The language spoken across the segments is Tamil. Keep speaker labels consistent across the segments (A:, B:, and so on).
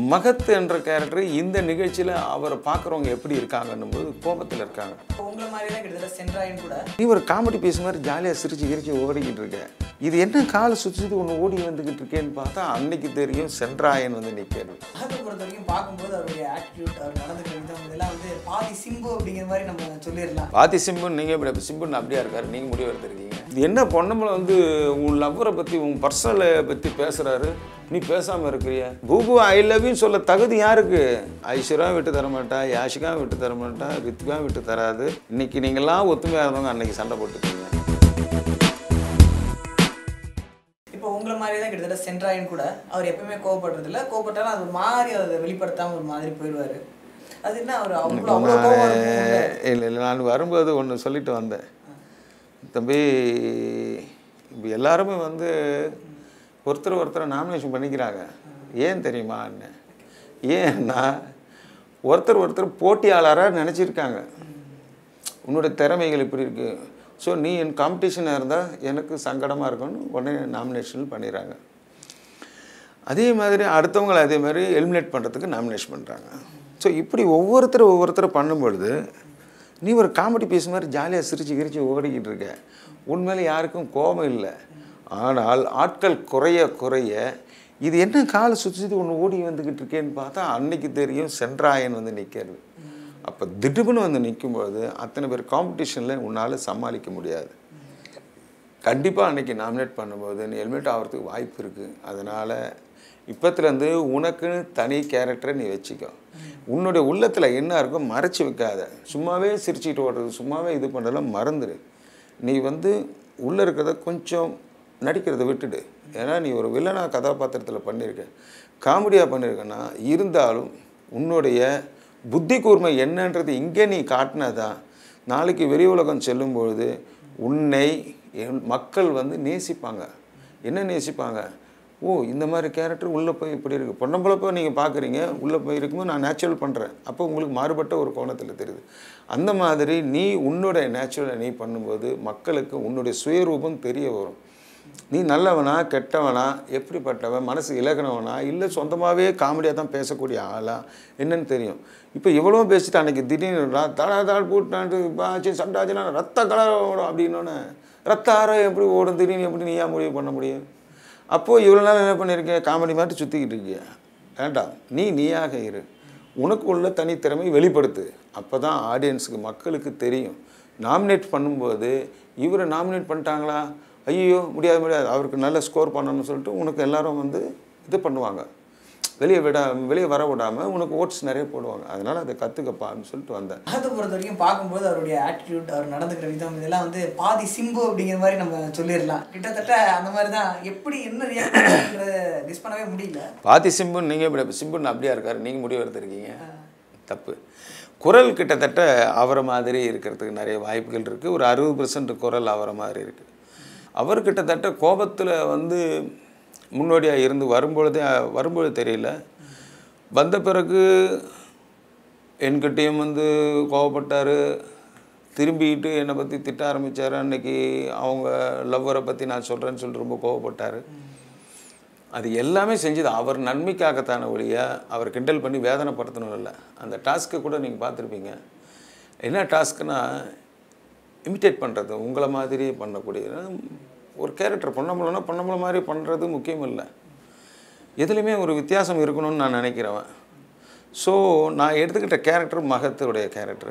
A: மகத் என்ற கேரக்டர் இந்த நிகழ்ச்சியில் அவரை பார்க்குறவங்க எப்படி இருக்காங்கன்னும் போது கோபத்தில் இருக்காங்க
B: உங்களை மாதிரி தான் கிட்டத்தட்ட சென்ட்ராயன் கூட
A: நீ ஒரு காமெடி பீஸ் மாதிரி ஜாலியாக சிரிச்சு கிரிச்சு ஓடிக்கிட்டு இருக்க இது என்ன காலை சுற்றி சுற்றி ஒன்று ஓடி வந்துக்கிட்டு இருக்கேன்னு பார்த்தா அன்னைக்கு தெரியும் சென்ட்ராயன் வந்து நிற்கிறது
B: அதை பொறுத்த வரைக்கும் பார்க்கும்போது அவருடைய ஆட்டிடியூட் அவர் நடந்துக்கிற விதம் இதெல்லாம் வந்து பாதி சிம்பு அப்படிங்கிற மாதிரி நம்ம சொல்லிடலாம்
A: பாத்தி சிம்புன்னு நீங்கள் இப்படி சிம்புன்னு அப்படியா இருக்காரு நீங்கள் முடிவு எடுத்திருக்கீங்க இது என்ன பொண்ணம்பளை வந்து உன் லவ்வரை பற்றி உன் பர்சனலை பற்றி பேசுகிறாரு நீ பேசாமல் இருக்கிறிய பூபு ஐ லவ்யூன்னு சொல்ல தகுதி யாருக்கு ஐஸ்வர்யா விட்டு தர மாட்டா யாஷிகா விட்டு தர மாட்டா ரித்விகா விட்டு தராது இன்னைக்கு நீங்களாம் ஒத்துமையாக இருந்தவங்க அன்னைக்கு சண்டை போட்டுக்கீங்க
B: இப்போ உங்களை மாதிரி தான் கிட்டத்தட்ட சென்ட்ராயன் கூட அவர் எப்பவுமே கோவப்படுறது இல்லை கோவப்பட்டாலும் அது ஒரு மாதிரி அதை வெளிப்படுத்தாமல் ஒரு மாதிரி போயிடுவார் அது என்ன அவர் அவ்வளோ அவ்வளோ கோவம் இருக்கும்ல.
A: இல்லை இல்லை நான் வரும்போது ஒன்று சொல்லிட்டு வந்தேன் தம்பி இப்போ எல்லாருமே வந்து ஒருத்தர் ஒருத்தரை நாமினேஷன் பண்ணிக்கிறாங்க ஏன் தெரியுமா என்ன ஏன்னா ஒருத்தர் ஒருத்தர் போட்டியாளராக நினச்சிருக்காங்க உன்னோட திறமைகள் இப்படி இருக்குது ஸோ நீ என் காம்படிஷனாக இருந்தால் எனக்கு சங்கடமாக இருக்கும்னு உடனே நாமினேஷன் பண்ணிடுறாங்க அதே மாதிரி அடுத்தவங்களை அதே மாதிரி எலிமினேட் பண்ணுறதுக்கு நாமினேஷன் பண்ணுறாங்க ஸோ இப்படி ஒவ்வொருத்தர் ஒவ்வொருத்தர் பண்ணும்பொழுது நீ ஒரு காமெடி பீஸ் மாதிரி ஜாலியாக சிரிச்சு கிரிச்சு ஓடிக்கிட்டு இருக்க உண்மையில யாருக்கும் கோபம் இல்லை ஆனால் ஆட்கள் குறைய குறைய இது என்ன காலை சுற்றி சுற்றி ஒன்று ஓடி வந்துக்கிட்டு இருக்கேன்னு பார்த்தா அன்னைக்கு தெரியும் சென்ட்ராயன் வந்து நிற்கிறது அப்போ திடுப்புன்னு வந்து நிற்கும்போது அத்தனை பேர் காம்படிஷனில் உன்னால் சமாளிக்க முடியாது கண்டிப்பாக அன்னைக்கு நாமினேட் பண்ணும்போது நீ ஹெல்மெட் ஆகிறதுக்கு வாய்ப்பு இருக்குது அதனால் இப்போத்துலேருந்து உனக்குன்னு தனி கேரக்டரை நீ வச்சுக்கோ உன்னுடைய உள்ளத்தில் என்ன இருக்கோ மறைச்சி வைக்காத சும்மாவே சிரிச்சிட்டு ஓடுறது சும்மாவே இது பண்ணுறதெல்லாம் மறந்துடு நீ வந்து உள்ளே இருக்கிறத கொஞ்சம் நடிக்கிறத விட்டுடு ஏன்னா நீ ஒரு வில்லனா கதாபாத்திரத்தில் பண்ணியிருக்க காமெடியாக பண்ணியிருக்கன்னா இருந்தாலும் உன்னுடைய புத்தி கூர்மை என்னன்றது இங்கே நீ காட்டினதான் நாளைக்கு வெளி உலகம் செல்லும் பொழுது உன்னை என் மக்கள் வந்து நேசிப்பாங்க என்ன நேசிப்பாங்க ஓ இந்த மாதிரி கேரக்டர் உள்ளே போய் இப்படி இருக்குது பொன்னம்பளப்போ நீங்கள் பார்க்குறீங்க உள்ளே போய் இருக்கும்போது நான் நேச்சுரல் பண்ணுறேன் அப்போ உங்களுக்கு மாறுபட்ட ஒரு கோணத்தில் தெரியுது அந்த மாதிரி நீ உன்னுடைய நேச்சுரலை நீ பண்ணும்போது மக்களுக்கு உன்னுடைய சுயரூபம் தெரிய வரும் நீ நல்லவனா கெட்டவனா எப்படிப்பட்டவன் மனசு இலகினவனா இல்லை சொந்தமாகவே காமெடியாக தான் பேசக்கூடிய ஆளா என்னன்னு தெரியும் இப்போ இவ்வளோ பேசிட்டு அன்னைக்கு திடீர்னு ரா- தடா தாள் போட்டான்ட்டு ஆச்சு சண்டாச்சுன்னா ரத்த கலர் ஓடும் அப்படின்னோடனே ரத்த ஆரம் எப்படி ஓடும் திடீர்னு எப்படி நீயா முடிவு பண்ண முடியும் அப்போது இவ்வளோ நாள் என்ன பண்ணியிருக்கேன் காமெடி மாதிரி சுற்றிக்கிட்டு இருக்கிய வேண்டாம் நீ நீயாக இரு உனக்கு உள்ள தனித்திறமை வெளிப்படுத்து அப்போ தான் ஆடியன்ஸுக்கு மக்களுக்கு தெரியும் நாமினேட் பண்ணும்போது இவரை நாமினேட் பண்ணிட்டாங்களா ஐயோ முடியாது முடியாது அவருக்கு நல்ல ஸ்கோர் பண்ணணும்னு சொல்லிட்டு உனக்கு எல்லாரும் வந்து இது பண்ணுவாங்க வெளியே விட வெளியே வர விடாமல் உனக்கு ஓட்ஸ் நிறைய போடுவாங்க அதனால் அதை கற்றுக்கப்பான்னு சொல்லிட்டு வந்தேன்
B: அதை பொறுத்த வரைக்கும் பார்க்கும்போது அவருடைய ஆட்டிடியூட் அவர் நடந்துக்கிற விதம் இதெல்லாம் வந்து பாதி சிம்பு அப்படிங்கிற மாதிரி நம்ம சொல்லிடலாம் கிட்டத்தட்ட அந்த மாதிரி தான் எப்படி என்ன ரியாக்ட் கெஸ் பண்ணவே முடியல
A: பாதி சிம்புன்னு நீங்கள் இப்படி சிம்புன்னு அப்படியா இருக்காரு நீங்கள் முடிவு எடுத்திருக்கீங்க தப்பு குரல் கிட்டத்தட்ட அவரை மாதிரி இருக்கிறதுக்கு நிறைய வாய்ப்புகள் இருக்குது ஒரு அறுபது பர்சன்ட் குரல் அவரை மாதிரி இருக்குது அவர் கிட்டத்தட்ட கோபத்தில் வந்து முன்னோடியாக இருந்து வரும்பொழுதே வரும்பொழுது தெரியல வந்த பிறகு என்கிட்டயும் வந்து கோவப்பட்டார் திரும்பிக்கிட்டு என்னை பற்றி திட்ட ஆரம்பித்தார் அன்னைக்கு அவங்க லவ்வரை பற்றி நான் சொல்கிறேன்னு சொல்லிட்டு ரொம்ப கோவப்பட்டார் அது எல்லாமே செஞ்சது அவர் நன்மைக்காகத்தான ஒழிய அவர் கிண்டல் பண்ணி வேதனைப்படுத்தணும் இல்லை அந்த டாஸ்க்கை கூட நீங்கள் பார்த்துருப்பீங்க என்ன டாஸ்க்குனா இமிட்டேட் பண்ணுறது உங்களை மாதிரி பண்ணக்கூடிய ஒரு கேரக்டர் பொன்னம்பலம்னா பொன்னம்பலம் மாதிரி பண்ணுறது முக்கியம் இல்லை எதுலேயுமே ஒரு வித்தியாசம் இருக்கணும்னு நான் நினைக்கிறவன் ஸோ நான் எடுத்துக்கிட்ட கேரக்டர் மகத்துடைய கேரக்டர்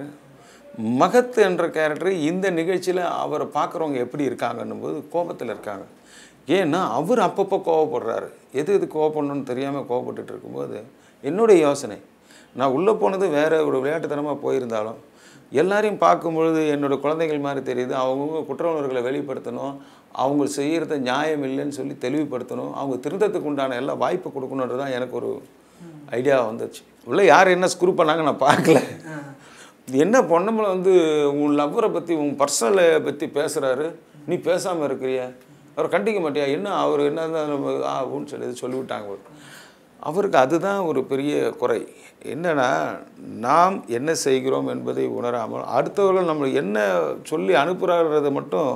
A: மகத் என்ற கேரக்டர் இந்த நிகழ்ச்சியில் அவரை பார்க்குறவங்க எப்படி இருக்காங்கன்னும் போது கோபத்தில் இருக்காங்க ஏன்னா அவர் அப்பப்போ கோவப்படுறாரு எது எது கோவப்படணும்னு தெரியாமல் கோவப்பட்டுட்டு இருக்கும்போது என்னுடைய யோசனை நான் உள்ளே போனது வேற ஒரு விளையாட்டுத்தனமாக போயிருந்தாலும் எல்லாரையும் பார்க்கும்பொழுது என்னோட குழந்தைகள் மாதிரி தெரியுது அவங்கவுங்க குற்ற உணர்வுகளை வெளிப்படுத்தணும் அவங்க செய்கிறத நியாயம் இல்லைன்னு சொல்லி தெளிவுபடுத்தணும் அவங்க திருந்தத்துக்கு உண்டான எல்லா வாய்ப்பு கொடுக்கணுன்றது தான் எனக்கு ஒரு ஐடியா வந்துச்சு உள்ள யார் என்ன ஸ்க்ரூ பண்ணாங்க நான் பார்க்கல இது என்ன பொண்ணம்பளை வந்து உன் லவ்வரை பற்றி உன் பர்சனலை பற்றி பேசுகிறாரு நீ பேசாமல் இருக்கிறிய அவர் கண்டிக்க மாட்டியா என்ன அவர் என்ன நம்ம ஆகும்னு சொல்லி சொல்லிவிட்டாங்க அவருக்கு அதுதான் ஒரு பெரிய குறை என்னன்னா நாம் என்ன செய்கிறோம் என்பதை உணராமல் அடுத்தவர்கள் நம்ம என்ன சொல்லி அனுப்புகிறாரதை மட்டும்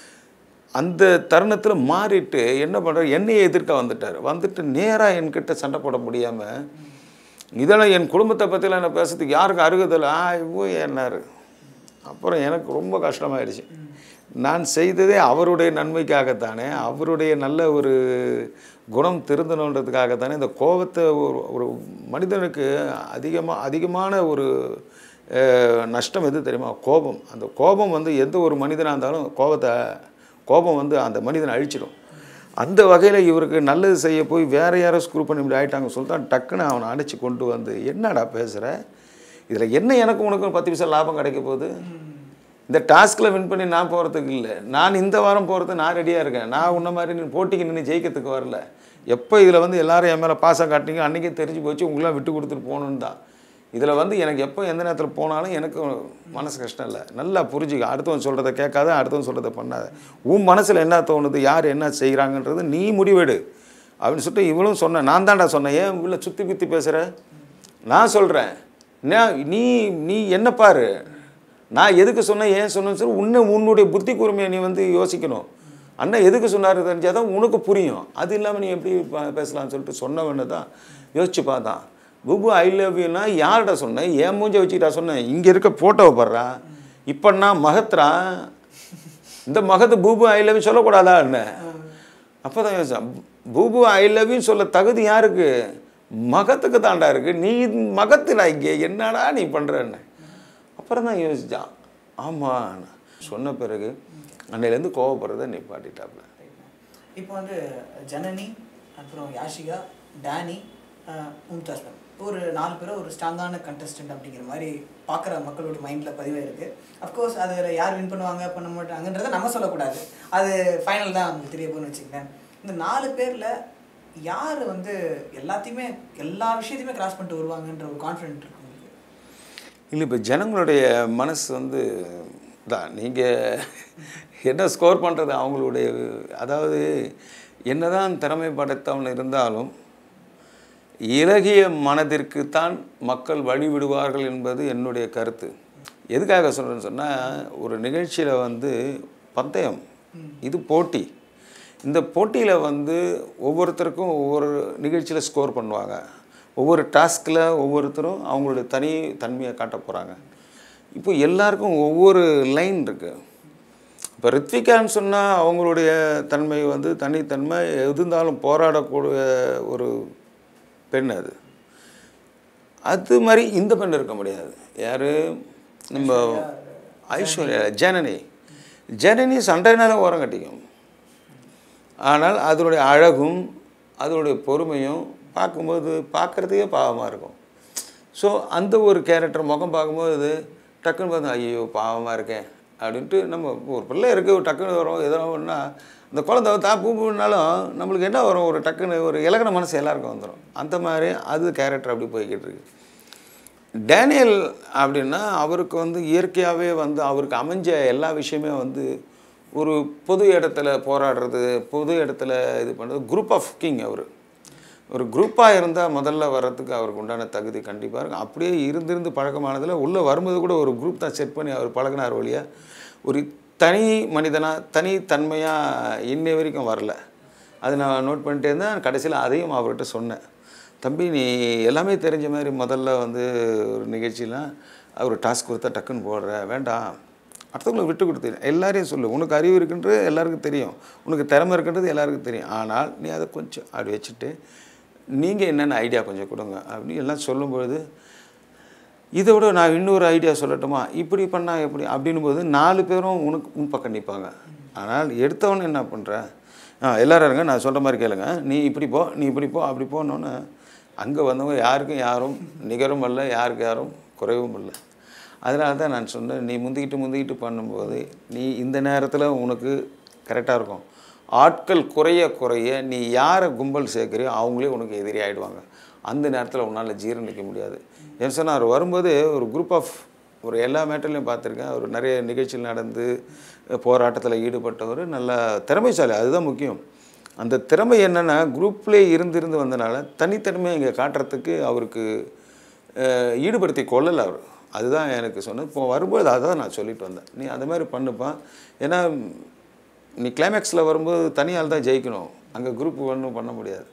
A: அந்த தருணத்தில் மாறிட்டு என்ன பண்ணுறாரு என்னையை எதிர்க்க வந்துட்டார் வந்துட்டு நேராக என்கிட்ட சண்டை போட முடியாமல் இதெல்லாம் என் குடும்பத்தை பற்றிலாம் என்ன பேசுறதுக்கு யாருக்கும் அருகதில்லை ஆ இவ்வளோ என்னாரு அப்புறம் எனக்கு ரொம்ப கஷ்டமாயிடுச்சு நான் செய்ததே அவருடைய நன்மைக்காகத்தானே அவருடைய நல்ல ஒரு குணம் திருந்தணுன்றதுக்காகத்தானே இந்த கோபத்தை ஒரு ஒரு மனிதனுக்கு அதிகமாக அதிகமான ஒரு அஹ், நஷ்டம் எது தெரியுமா கோபம் அந்த கோபம் வந்து எந்த ஒரு மனிதனாக இருந்தாலும் கோபத்தை கோபம் வந்து அந்த மனிதனை அழிச்சிடும் அந்த வகையில் இவருக்கு நல்லது செய்ய போய் வேற யாரோ ஸ்க்ரூ பண்ணி இப்படி ஆயிட்டாங்க சொல்லிட்டு டக்குன்னு அவனை அடித்து கொண்டு வந்து என்னடா பேசுகிற இதில் என்ன எனக்கு உனக்கு பத்து பைசா லாபம் கிடைக்க போகுது இந்த டாஸ்கில் வின் பண்ணி நான் போகிறதுக்கு இல்லை நான் இந்த வாரம் போகிறது நான் ரெடியாக இருக்கேன் நான் உன்ன மாதிரி நீ போட்டிக்கு நின்று ஜெயிக்கிறதுக்கு வரல எப்போ இதில் வந்து எல்லாரும் என் மேலே பாசம் காட்டினீங்க அன்றைக்கே தெரிஞ்சு போச்சு உங்களாம் விட்டு கொடுத்துட்டு போகணுன்னு தான் இதில் வந்து எனக்கு எப்போ எந்த நேரத்தில் போனாலும் எனக்கு மனசு கஷ்டம் இல்லை நல்லா புரிஞ்சுக்க அடுத்தவன் சொல்கிறத கேட்காத அடுத்தவன் சொல்கிறத பண்ணாத உன் மனசில் என்ன தோணுது யார் என்ன செய்கிறாங்கன்றது நீ முடிவெடு அப்படின்னு சொல்லிட்டு இவளும் சொன்னேன் நான் தான்டா சொன்னேன் ஏன் உள்ள சுற்றி குத்தி பேசுகிற நான் சொல்கிறேன் நீ நீ என்ன பாரு நான் எதுக்கு சொன்னேன் ஏன் சொன்னேன்னு சொல்லி உன்னை உன்னுடைய புத்தி கூர்மையை நீ வந்து யோசிக்கணும் அண்ணன் எதுக்கு சொன்னார் தெரிஞ்சால் தான் உனக்கு புரியும் அது இல்லாமல் நீ எப்படி ப- பேசலாம்னு சொல்லிட்டு சொன்னவன்னு தான் யோசிச்சு பார்த்தான் புபு ஐ லவ் யூனா யார்கிட்ட சொன்னேன் ஏன் மூஞ்ச வச்சுக்கிட்டா சொன்னேன் இங்கே இருக்க ஃபோட்டோவை படுறா இப்போ நான் மகத்ரா இந்த மகத்து பூபு ஐ லவ் சொல்லக்கூடாதா என்ன அப்போ தான் யோசிச்சேன் பூபு ஐ லவ்யூன்னு சொல்ல தகுதி யாருக்கு மகத்துக்கு தாண்டா இருக்கு நீ மகத்துடா இங்கே என்னடா நீ பண்ணுறன்னு அப்புறம் தான் யோசிச்சான் ஆமாம் சொன்ன பிறகு அன்னையிலேருந்து கோவப்படுறதை நிப்பாட்டிட்டாப்புல
B: இப்போ வந்து ஜனனி அப்புறம் யாஷிகா டேனி அஹ், மும்தாஸ் மேம் ஒரு நாலு பேரும் ஒரு ஸ்ட்ராங்கான கண்டஸ்டன்ட் அப்படிங்கிற மாதிரி பார்க்குற மக்களோட மைண்டில் பதிவாயிருக்கு அஃப்கோர்ஸ் அதில் யார் வின் பண்ணுவாங்க பண்ண மாட்டாங்கன்றதை நம்ம சொல்லக்கூடாது அது ஃபைனல் தான் நமக்கு தெரிய போகணும்னு வச்சுக்கேன் இந்த நாலு பேரில் யார் வந்து எல்லாத்தையுமே எல்லா விஷயத்தையுமே கிராஸ் பண்ணிட்டு வருவாங்கன்ற ஒரு கான்ஃபிடென்ட் இருக்கு உங்களுக்கு
A: இல்லை இப்போ ஜனங்களுடைய மனசு வந்து தான் நீங்கள் என்ன ஸ்கோர் பண்ணுறது அவங்களுடைய அதாவது என்னதான் திறமை படைத்தவன் இருந்தாலும் இலகிய மனதிற்கு தான் மக்கள் வழிவிடுவார்கள் என்பது என்னுடைய கருத்து எதுக்காக சொல்கிறேன்னு சொன்னால் ஒரு நிகழ்ச்சியில் வந்து பந்தயம் இது போட்டி இந்த போட்டியில் வந்து ஒவ்வொருத்தருக்கும் ஒவ்வொரு நிகழ்ச்சியில் ஸ்கோர் பண்ணுவாங்க ஒவ்வொரு டாஸ்கில் ஒவ்வொருத்தரும் அவங்களுடைய தனி தன்மையை காட்ட போகிறாங்க இப்போ எல்லாருக்கும் ஒவ்வொரு லைன் இருக்குது இப்போ ரித்விகான்னு சொன்னால் அவங்களுடைய தன்மை வந்து தனித்தன்மை எது இருந்தாலும் போராடக்கூடிய ஒரு பெண் அது அது மாதிரி இந்த பெண் இருக்க முடியாது யார் நம்ம ஐஸ்வர்யா ஜனனி ஜனனி சண்டைனால ஓரம் கட்டிக்கும் ஆனால் அதனுடைய அழகும் அதனுடைய பொறுமையும் பார்க்கும்போது பார்க்குறதுக்கே பாவமாக இருக்கும் ஸோ அந்த ஒரு கேரக்டர் முகம் பார்க்கும்போது டக்குன்னு பார்த்தா ஐயோ பாவமாக இருக்கேன் அப்படின்ட்டு நம்ம ஒரு பிள்ளை இருக்குது டக்குன்னு வரும் எதோ ஒன்றா அந்த குழந்தை தா பூனாலும் நம்மளுக்கு என்ன வரும் ஒரு டக்குன்னு ஒரு இலக்கண மனசு எல்லாருக்கும் வந்துடும் அந்த மாதிரி அது கேரக்டர் அப்படி போய்கிட்டு இருக்கு டேனியல் அப்படின்னா அவருக்கு வந்து இயற்கையாகவே வந்து அவருக்கு அமைஞ்ச எல்லா விஷயமே வந்து ஒரு பொது இடத்துல போராடுறது பொது இடத்துல இது பண்ணுறது குரூப் ஆஃப் கிங் அவர் ஒரு குரூப்பாக இருந்தால் முதல்ல வர்றதுக்கு அவருக்கு உண்டான தகுதி கண்டிப்பாக இருக்கும் அப்படியே இருந்திருந்து பழக்கமானதில் உள்ளே வரும்போது கூட ஒரு குரூப் தான் செட் பண்ணி அவர் பழகினார் வழியா ஒரு தனி மனிதனாக தனித்தன்மையாக இன்னை வரைக்கும் வரல அது நான் நோட் பண்ணிட்டே இருந்தேன் கடைசியில் அதையும் அவர்கிட்ட சொன்னேன் தம்பி நீ எல்லாமே தெரிஞ்ச மாதிரி முதல்ல வந்து ஒரு நிகழ்ச்சியெலாம் அவர் டாஸ்க் கொடுத்தா டக்குன்னு போடுற வேண்டாம் அடுத்தவங்களுக்கு விட்டு கொடுத்து எல்லாரையும் சொல்லு உனக்கு அறிவு இருக்குன்றது எல்லாருக்கும் தெரியும் உனக்கு திறமை இருக்குன்றது எல்லாருக்கும் தெரியும் ஆனால் நீ அதை கொஞ்சம் அப்படி வச்சுட்டு நீங்கள் என்னென்ன ஐடியா கொஞ்சம் கொடுங்க அப்படின்னு எல்லாம் சொல்லும்பொழுது இதை விட நான் இன்னொரு ஐடியா சொல்லட்டுமா இப்படி பண்ணால் எப்படி அப்படின்னும் போது நாலு பேரும் உனக்கு உன் பக்கம் நிற்பாங்க ஆனால் எடுத்தவொன்னே என்ன பண்ணுற ஆ எல்லாரும் இருங்க நான் சொல்கிற மாதிரி கேளுங்க நீ இப்படி போ நீ இப்படி போ அப்படி போனோன்னு அங்கே வந்தவங்க யாருக்கும் யாரும் நிகரும் அல்ல யாருக்கு யாரும் குறைவும் இல்லை அதனால தான் நான் சொன்னேன் நீ முந்திக்கிட்டு முந்திக்கிட்டு பண்ணும்போது நீ இந்த நேரத்தில் உனக்கு கரெக்டாக இருக்கும் ஆட்கள் குறைய குறைய நீ யாரை கும்பல் சேர்க்குறியோ அவங்களே உனக்கு எதிரி ஆகிடுவாங்க அந்த நேரத்தில் உன்னால் ஜீரணிக்க முடியாது ஏன்னு சொன்னால் அவர் வரும்போது ஒரு குரூப் ஆஃப் ஒரு எல்லா மேட்டர்லையும் பார்த்துருக்கேன் அவர் நிறைய நிகழ்ச்சிகள் நடந்து போராட்டத்தில் ஈடுபட்டவர் நல்ல திறமைசாலி அதுதான் முக்கியம் அந்த திறமை என்னென்னா குரூப்லேயே இருந்திருந்து வந்தனால தனித்தன்மையை இங்கே காட்டுறதுக்கு அவருக்கு அஹ், ஈடுபடுத்தி கொள்ளலை அவர் அதுதான் எனக்கு சொன்னது இப்போ வரும்போது அதை தான் நான் சொல்லிட்டு வந்தேன் நீ அந்த மாதிரி பண்ணுப்பா ஏன்னா நீ கிளைமேக்ஸில் வரும்போது தனியால் தான் ஜெயிக்கணும் அங்கே குரூப் ஒன்றும் பண்ண முடியாது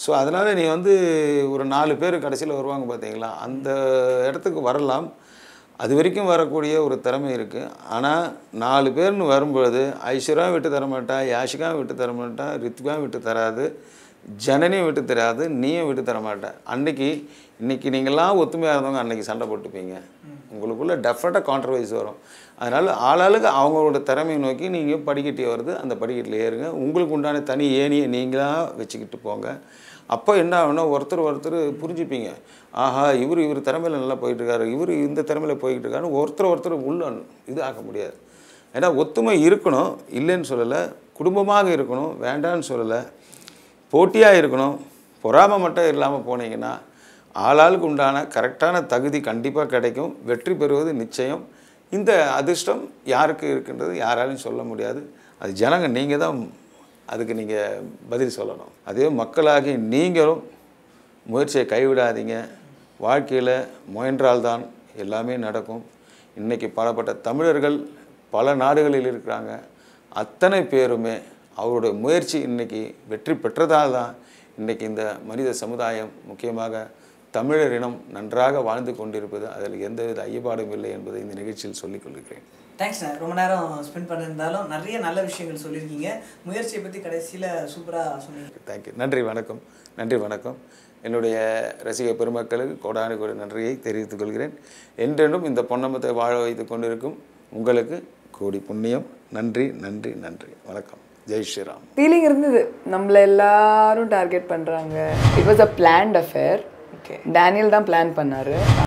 A: ஸோ அதனால் நீ வந்து ஒரு நாலு பேர் கடைசியில் வருவாங்க பார்த்தீங்களா அந்த இடத்துக்கு வரலாம் அது வரைக்கும் வரக்கூடிய ஒரு திறமை இருக்குது ஆனால் நாலு பேர்னு வரும்பொழுது ஐஸ்வர்யா விட்டு தர மாட்டா யாஷிகா விட்டு தர மாட்டா ரித்விகா விட்டு தராது ஜனனியும் விட்டு தராது நீயும் விட்டு தர மாட்டேன் அன்னைக்கு இன்னைக்கு நீங்களாம் ஒத்துமையாக இருந்தவங்க அன்னைக்கு சண்டை போட்டுப்பீங்க உங்களுக்குள்ள டெஃபினட்டாக கான்ட்ரவைஸ் வரும் அதனால் ஆளாளுக்கு அவங்களோட திறமையை நோக்கி நீங்கள் படிக்கட்டி வருது அந்த படிக்கட்டில் ஏறுங்க உங்களுக்கு உண்டான தனி ஏணியை நீங்களாக வச்சுக்கிட்டு போங்க அப்போ என்ன ஆகும்னா ஒருத்தர் ஒருத்தர் புரிஞ்சுப்பீங்க ஆஹா இவர் இவர் திறமையில நல்லா போயிட்டு இருக்காரு இவர் இந்த திறமையில போய்கிட்டு இருக்காரு ஒருத்தர் ஒருத்தர் உள்ள இது ஆக்க முடியாது ஏன்னா ஒத்துமை இருக்கணும் இல்லைன்னு சொல்லலை குடும்பமாக இருக்கணும் வேண்டான்னு சொல்லலை போட்டியாக இருக்கணும் பொறாமை மட்டும் இல்லாமல் போனீங்கன்னா ஆளாளுக்கு உண்டான கரெக்டான தகுதி கண்டிப்பாக கிடைக்கும் வெற்றி பெறுவது நிச்சயம் இந்த அதிர்ஷ்டம் யாருக்கு இருக்குன்றது யாராலையும் சொல்ல முடியாது அது ஜனங்க நீங்கள் தான் அதுக்கு நீங்கள் பதில் சொல்லணும் அதே மக்களாகி நீங்களும் முயற்சியை கைவிடாதீங்க வாழ்க்கையில் முயன்றால்தான் எல்லாமே நடக்கும் இன்றைக்கி பலப்பட்ட தமிழர்கள் பல நாடுகளில் இருக்கிறாங்க அத்தனை பேருமே அவருடைய முயற்சி இன்னைக்கு வெற்றி பெற்றதால் தான் இன்றைக்கி இந்த மனித சமுதாயம் முக்கியமாக தமிழர் இனம் நன்றாக வாழ்ந்து கொண்டிருப்பது அதில் எந்தவித ஐயப்பாடும் இல்லை என்பதை இந்த நிகழ்ச்சியில் சொல்லிக் கொள்கிறேன்
B: தேங்க்ஸ்ண்ணே ரொம்ப நேரம் ஸ்பெண்ட் பண்ணியிருந்தாலும் நிறைய நல்ல விஷயங்கள் சொல்லியிருக்கீங்க முயற்சியை பற்றி கடைசியில் சூப்பராக சொன்னீங்க
A: தேங்க்யூ நன்றி வணக்கம் நன்றி வணக்கம் என்னுடைய ரசிக பெருமக்களுக்கு கோடானு கோடி நன்றியை தெரிவித்துக் கொள்கிறேன் என்றென்றும் இந்த பொன்னமத்தை வாழ வைத்து கொண்டிருக்கும் உங்களுக்கு கோடி புண்ணியம் நன்றி நன்றி நன்றி வணக்கம் ஜெய் ஸ்ரீராம்
C: ஃபீலிங் இருந்தது நம்மள எல்லாரும் டார்கெட் பண்றாங்க it was a planned affair
B: okay
C: Daniel தான் பிளான் பண்ணாரு